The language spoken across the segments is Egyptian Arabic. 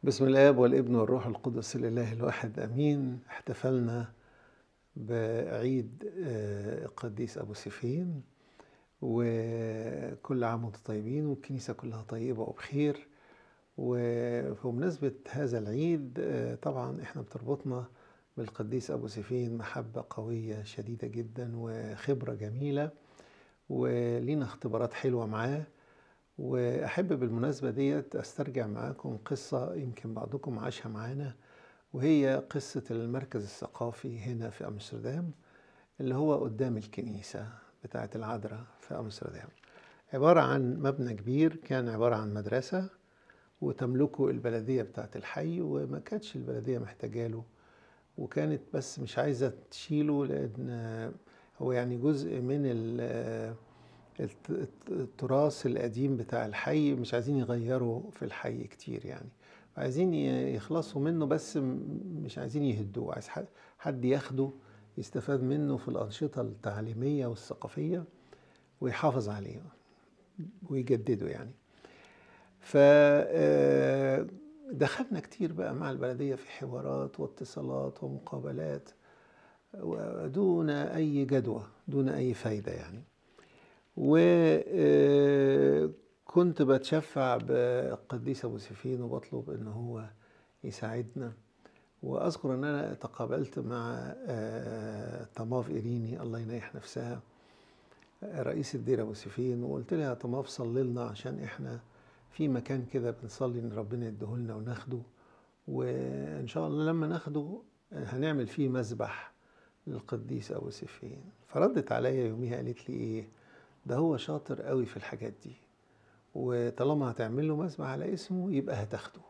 بسم الآب والابن والروح القدس الإله الواحد أمين احتفلنا بعيد آه، القديس أبو سفين وكل عام وانتم طيبين والكنيسة كلها طيبة وبخير وبمناسبة هذا العيد آه، طبعا احنا بتربطنا بالقديس أبو سفين محبة قوية شديدة جدا وخبرة جميلة ولينا اختبارات حلوة معاه وأحب بالمناسبة ديت أسترجع معاكم قصة يمكن بعضكم عاشها معانا وهي قصة المركز الثقافي هنا في أمستردام اللي هو قدام الكنيسة بتاعة العذراء في أمستردام عبارة عن مبنى كبير كان عبارة عن مدرسة وتملكه البلدية بتاعة الحي وما كانتش البلدية محتاجة له وكانت بس مش عايزة تشيله لأن هو يعني جزء من ال الت- التراث القديم بتاع الحي مش عايزين يغيروا في الحي كتير يعني عايزين ي- يخلصوا منه بس م- مش عايزين يهدوه عايز ح- حد ياخده يستفاد منه في الأنشطة التعليمية والثقافية ويحافظ عليه ويجدده يعني ف آه، دخلنا كتير بقى مع البلدية في حوارات واتصالات ومقابلات ودون أي جدوى دون أي فايدة يعني وكنت بتشفع بالقديس أبو سفين وبطلب إن هو يساعدنا وأذكر إن أنا تقابلت مع آه، طماف إيريني الله ينيح نفسها رئيس الدير أبو سفين وقلت لها يا طماف صلي لنا عشان إحنا في مكان كده بنصلي إن ربنا يديهولنا وناخده وإن شاء الله لما ناخده هنعمل فيه مذبح للقديس أبو سفين فردت عليا يوميها قالت لي إيه ده هو شاطر قوي في الحاجات دي وطالما هتعمل له مسبح على اسمه يبقى هتاخده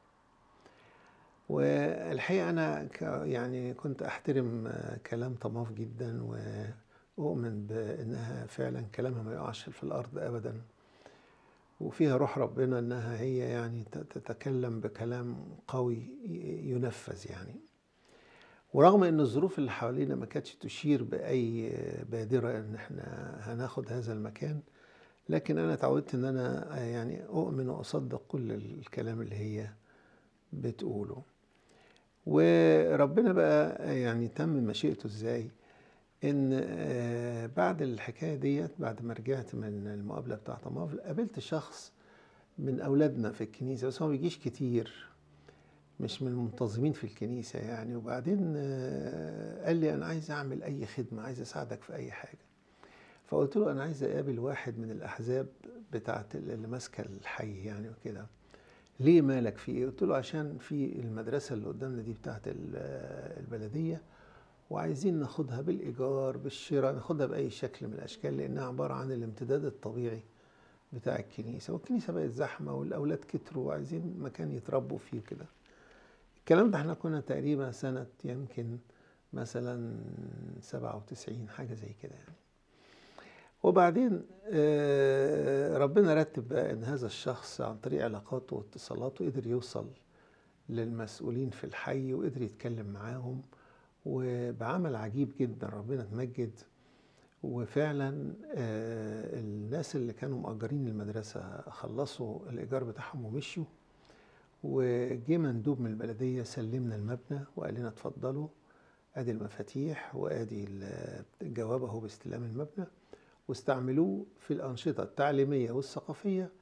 والحقيقة أنا ك- يعني كنت أحترم آه، كلام طماف جدا وأؤمن بأنها فعلا كلامها ما يقعش في الأرض أبدا وفيها روح ربنا أنها هي يعني ت- تتكلم بكلام قوي ي- ينفذ يعني ورغم ان الظروف اللي حوالينا ما كانتش تشير باي بادره ان احنا هناخد هذا المكان لكن انا اتعودت ان انا يعني اؤمن واصدق كل الكلام اللي هي بتقوله وربنا بقى يعني تم مشيئته ازاي ان آه، بعد الحكايه ديت بعد ما رجعت من المقابله بتاعت طماف قابلت شخص من اولادنا في الكنيسه بس هو ما بيجيش كتير مش من المنتظمين في الكنيسة يعني وبعدين آه، قال لي أنا عايز أعمل أي خدمة عايز أساعدك في أي حاجة فقلت له أنا عايز أقابل واحد من الأحزاب بتاعت اللي ماسكة الحي يعني وكده ليه مالك في إيه؟ قلت له عشان في المدرسة اللي قدامنا دي بتاعت ال- آه، البلدية وعايزين ناخدها بالإيجار بالشراء ناخدها بأي شكل من الأشكال لأنها عبارة عن الامتداد الطبيعي بتاع الكنيسة والكنيسة بقت زحمة والأولاد كتروا وعايزين مكان يتربوا فيه كده الكلام ده احنا كنا تقريبا سنة يمكن مثلا سبعة وتسعين حاجة زي كده يعني وبعدين آه، ربنا رتب بقى ان هذا الشخص عن طريق علاقاته واتصالاته قدر يوصل للمسؤولين في الحي وقدر يتكلم معاهم وبعمل عجيب جدا ربنا اتمجد وفعلا آه، الناس اللي كانوا مأجرين المدرسة خلصوا الإيجار بتاعهم ومشوا وجه مندوب من البلدية سلمنا المبنى وقال لنا اتفضلوا ادي المفاتيح وادي ال- الجواب اهو باستلام المبنى واستعملوه في الأنشطة التعليمية والثقافية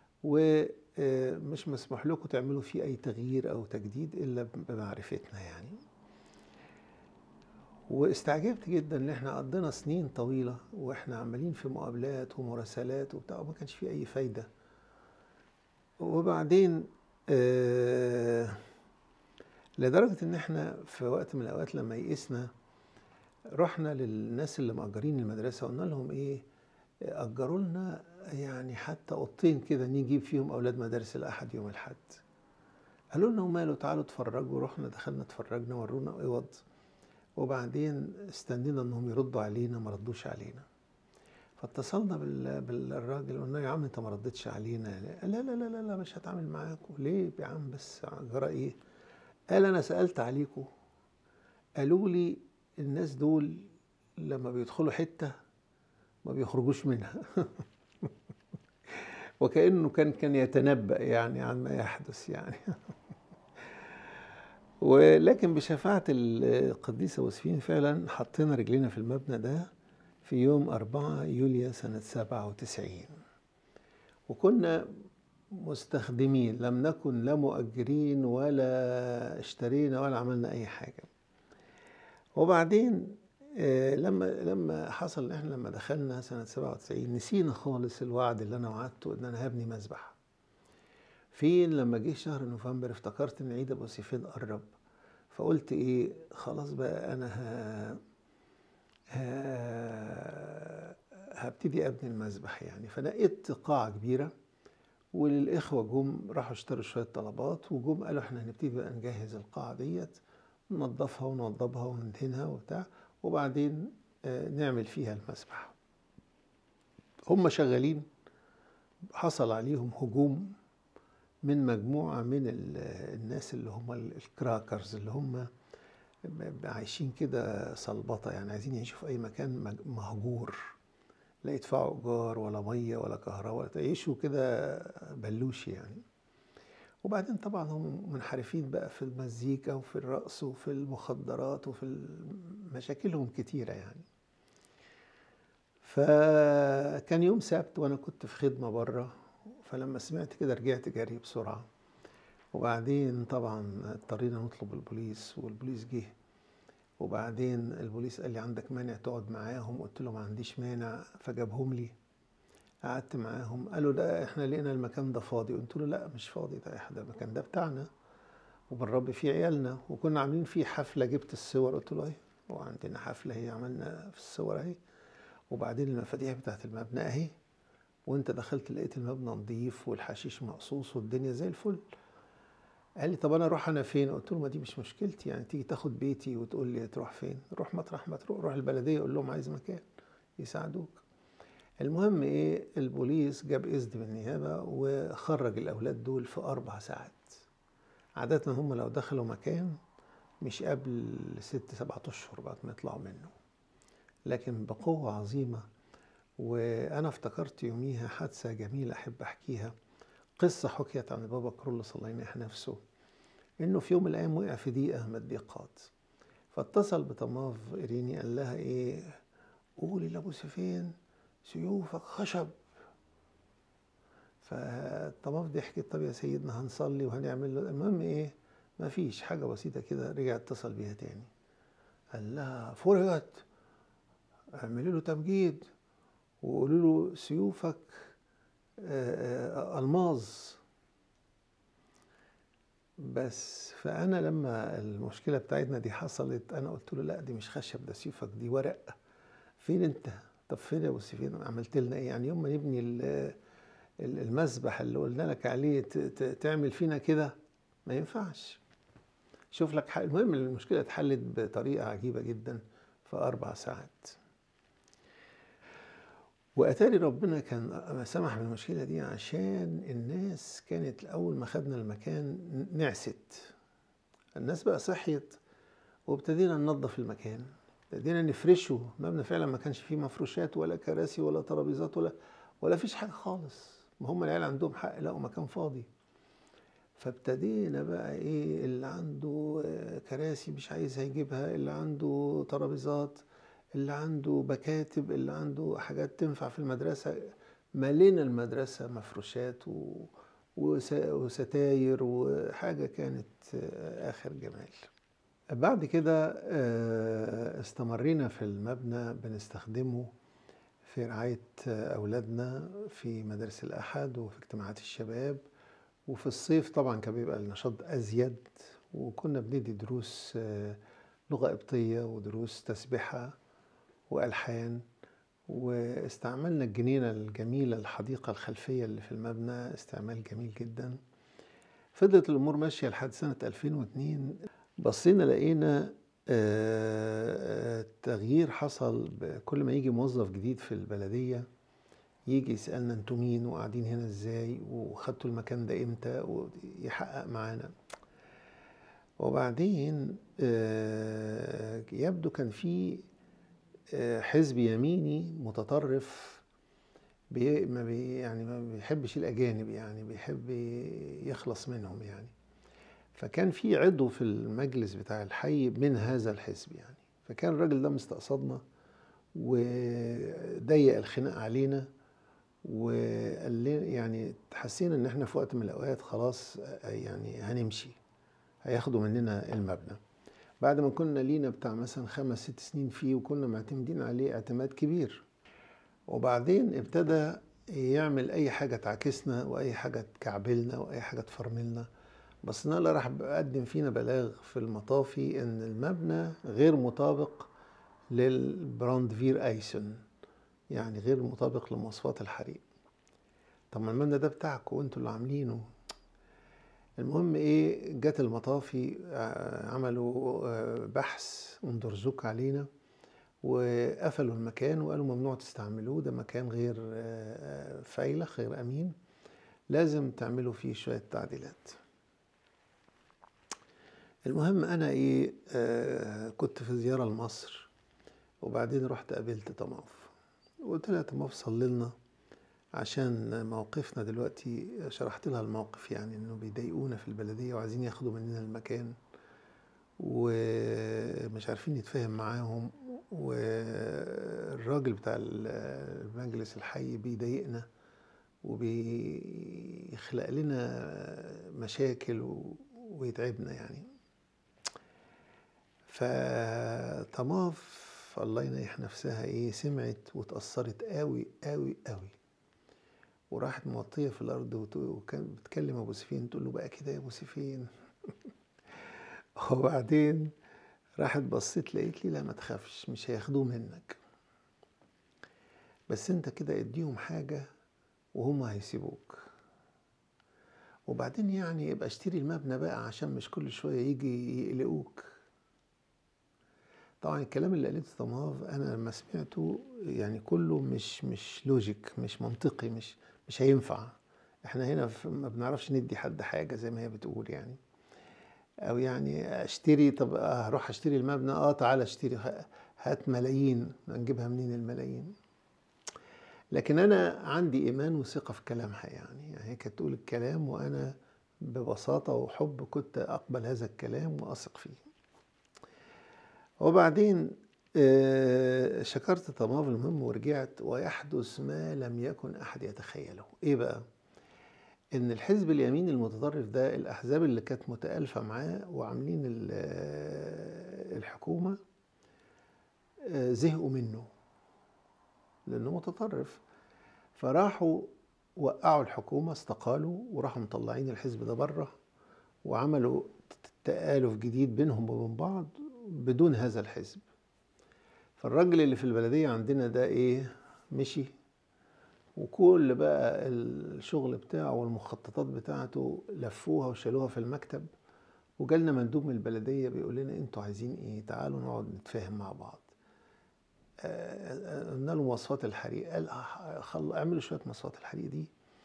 ومش مسموح لكم تعملوا فيه أي تغيير أو تجديد إلا بمعرفتنا يعني واستعجبت جدا ان احنا قضينا سنين طويلة واحنا عمالين في مقابلات ومراسلات وبتاع وما كانش فيه أي فايدة وبعدين آه لدرجة إن إحنا في وقت من الأوقات لما يئسنا رحنا للناس اللي مأجرين المدرسة وقلنا لهم إيه أجروا لنا يعني حتى أوضتين كده نجيب فيهم أولاد مدارس الأحد يوم الأحد قالوا لنا وماله تعالوا اتفرجوا رحنا دخلنا اتفرجنا ورونا أوض وبعدين استنينا إنهم يردوا علينا ما ردوش علينا فاتصلنا بال- بالراجل قلنا له يا عم انت ما ردتش علينا قال لا لا لا لا, لا مش هتعامل معاكم ليه يا عم بس جرى ايه قال انا سالت عليكم قالوا لي الناس دول لما بيدخلوا حته ما بيخرجوش منها وكانه كان كان يتنبأ يعني عن ما يحدث يعني ولكن بشفاعة القديسة وسفين فعلا حطينا رجلينا في المبنى ده في يوم 4 يوليو سنة 97 وكنا مستخدمين لم نكن لا مؤجرين ولا اشترينا ولا عملنا أي حاجة وبعدين آه، لما لما حصل ان احنا لما دخلنا سنه 97 نسينا خالص الوعد اللي انا وعدته ان انا هبني مذبح فين لما جه شهر نوفمبر افتكرت ان عيد ابو سيفين قرب فقلت ايه خلاص بقى انا ه... ه... هبتدي ابني المذبح يعني فنقيت قاعه كبيره وللاخوه جم راحوا اشتروا شويه طلبات وجم قالوا احنا هنبتدي بقى نجهز القاعه ديت ننظفها ونوضبها وندهنها وبتاع وبعدين آه، نعمل فيها المسبح هم شغالين حصل عليهم هجوم من مجموعة من الناس اللي هم الكراكرز اللي هم عايشين كده صلبطة يعني عايزين يعيشوا في أي مكان مهجور لا يدفعوا إيجار ولا مية ولا كهرباء يعيشوا كده بلوشي يعني وبعدين طبعا هم منحرفين بقى في المزيكا وفي الرقص وفي المخدرات وفي مشاكلهم كتيرة يعني فكان يوم سبت وانا كنت في خدمة بره فلما سمعت كده رجعت جري بسرعة وبعدين طبعا اضطرينا نطلب البوليس والبوليس جه وبعدين البوليس قال لي عندك مانع تقعد معاهم قلت له ما عنديش مانع فجابهم لي قعدت معاهم قالوا لا احنا لقينا المكان ده فاضي قلت له لا مش فاضي ده احنا المكان ده بتاعنا وبنربي فيه عيالنا وكنا عاملين فيه حفله جبت الصور قلت له اهي وعندنا حفله هي عملنا في الصور اهي وبعدين المفاتيح بتاعت المبنى اهي وانت دخلت لقيت المبنى نظيف والحشيش مقصوص والدنيا زي الفل قال لي طب انا اروح انا فين قلت له ما دي مش مشكلتي يعني تيجي تاخد بيتي وتقول لي تروح فين روح مطرح ما تروح روح البلديه قول لهم عايز مكان يساعدوك المهم ايه البوليس جاب اذن من النيابه وخرج الاولاد دول في اربع ساعات عاده هم لو دخلوا مكان مش قبل ست سبعة اشهر بعد ما يطلعوا منه لكن بقوه عظيمه وانا افتكرت يوميها حادثه جميله احب احكيها قصه حكيت عن بابا كرولوس الله ينيح نفسه انه في يوم من الايام وقع في ضيقه من الضيقات فاتصل بطماف إريني قال لها ايه قولي لابو سفين سيوفك خشب فالطواف ضحكت طب يا سيدنا هنصلي وهنعمل له المهم ايه ما فيش حاجه بسيطه كده رجع اتصل بيها تاني قال لها فرجت اعملي له تمجيد وقولوا له سيوفك الماظ بس فانا لما المشكله بتاعتنا دي حصلت انا قلت له لا دي مش خشب ده سيوفك دي ورق فين انت طب فين يا ابو سفين عملت لنا ايه يعني يوم ما نبني المسبح اللي قلنا لك عليه تعمل فينا كده ما ينفعش شوف لك حق المهم المشكله اتحلت بطريقه عجيبه جدا في اربع ساعات واتاري ربنا كان سمح بالمشكله دي عشان الناس كانت اول ما خدنا المكان نعست الناس بقى صحيت وابتدينا ننظف المكان ابتدينا نفرشه مبنى فعلا ما كانش فيه مفروشات ولا كراسي ولا ترابيزات ولا ولا فيش حاجه خالص ما هم العيال عندهم حق لقوا مكان فاضي فابتدينا بقى ايه اللي عنده كراسي مش عايزها يجيبها اللي عنده ترابيزات اللي عنده مكاتب اللي عنده حاجات تنفع في المدرسه ملينا المدرسه مفروشات و... وستاير وحاجه كانت اخر جمال بعد كده آه، استمرينا في المبنى بنستخدمه في رعاية أولادنا في مدارس الأحد وفي اجتماعات الشباب وفي الصيف طبعا كان بيبقى النشاط أزيد وكنا بندي دروس آه، لغة قبطية ودروس تسبحة وألحان واستعملنا الجنينة الجميلة الحديقة الخلفية اللي في المبنى استعمال جميل جدا فضلت الأمور ماشية لحد سنة 2002 بصينا لقينا آه، تغيير حصل كل ما يجي موظف جديد في البلدية يجي يسألنا انتوا مين وقاعدين هنا ازاي وخدتوا المكان ده امتى ويحقق معانا وبعدين آه، يبدو كان في آه، حزب يميني متطرف بي ما بي يعني ما بيحبش الاجانب يعني بيحب يخلص منهم يعني فكان في عضو في المجلس بتاع الحي من هذا الحزب يعني فكان الراجل ده مستقصدنا وضيق الخناق علينا وقال لنا يعني حسينا ان احنا في وقت من الاوقات خلاص يعني هنمشي هياخدوا مننا المبنى بعد ما كنا لينا بتاع مثلا خمس ست سنين فيه وكنا معتمدين عليه اعتماد كبير وبعدين ابتدى يعمل اي حاجه تعكسنا واي حاجه تكعبلنا واي حاجه تفرملنا بس نالا راح قدم فينا بلاغ في المطافي ان المبنى غير مطابق للبراندفير ايسون يعني غير مطابق لمواصفات الحريق طب ما المبنى ده بتاعكم وانتوا اللي عاملينه المهم ايه جت المطافي عملوا بحث وندرزوك علينا وقفلوا المكان وقالوا ممنوع تستعملوه ده مكان غير فايلخ غير امين لازم تعملوا فيه شويه تعديلات المهم انا ايه آه كنت في زياره لمصر وبعدين رحت قابلت طماف وقلت لها طماف صلي لنا عشان موقفنا دلوقتي شرحت لها الموقف يعني انه بيضايقونا في البلديه وعايزين ياخدوا مننا المكان ومش عارفين نتفاهم معاهم والراجل بتاع المجلس الحي بيضايقنا وبيخلق لنا مشاكل ويتعبنا يعني فطماف الله ينيح نفسها ايه سمعت واتأثرت قوي قوي قوي وراحت موطية في الأرض وكانت بتكلم أبو سفين تقول له بقى كده يا أبو سفين وبعدين راحت بصيت لقيت لي لا ما تخافش مش هياخدوه منك بس انت كده اديهم حاجة وهم هيسيبوك وبعدين يعني يبقى اشتري المبنى بقى عشان مش كل شوية يجي يقلقوك طبعا الكلام اللي قالته طماف انا لما سمعته يعني كله مش مش لوجيك مش منطقي مش مش هينفع احنا هنا ما بنعرفش ندي حد حاجه زي ما هي بتقول يعني او يعني اشتري طب هروح اشتري المبنى اه تعالى اشتري هات ملايين نجيبها منين الملايين لكن انا عندي ايمان وثقه في كلامها يعني يعني هي كانت تقول الكلام وانا ببساطه وحب كنت اقبل هذا الكلام واثق فيه وبعدين شكرت طماف المهم ورجعت ويحدث ما لم يكن احد يتخيله ايه بقى ان الحزب اليمين المتطرف ده الاحزاب اللي كانت متالفه معاه وعاملين الحكومه زهقوا منه لانه متطرف فراحوا وقعوا الحكومه استقالوا وراحوا مطلعين الحزب ده بره وعملوا تآلف جديد بينهم وبين بعض بدون هذا الحزب فالراجل اللي في البلدية عندنا ده ايه مشي وكل بقى الشغل بتاعه والمخططات بتاعته لفوها وشالوها في المكتب وجالنا مندوب من البلدية بيقول لنا انتوا عايزين ايه تعالوا نقعد نتفاهم مع بعض قلنا له مواصفات الحريق قال خل... اعملوا شويه مواصفات الحريق دي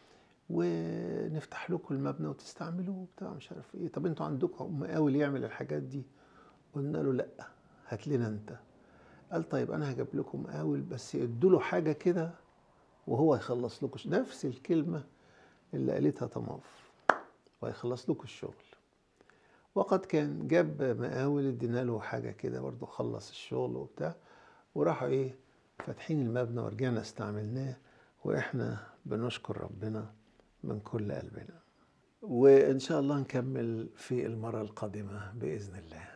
ونفتح لكم المبنى وتستعملوه بتاع مش عارف ايه طب انتوا عندكم مقاول يعمل الحاجات دي قلنا له لا هات لنا انت قال طيب انا هجيب لكم مقاول بس ادوا له حاجه كده وهو يخلص لكم نفس الكلمه اللي قالتها طماف وهيخلص لكم الشغل وقد كان جاب مقاول ادينا له حاجه كده برضه خلص الشغل وبتاع وراحوا ايه فاتحين المبنى ورجعنا استعملناه واحنا بنشكر ربنا من كل قلبنا وان شاء الله نكمل في المره القادمه باذن الله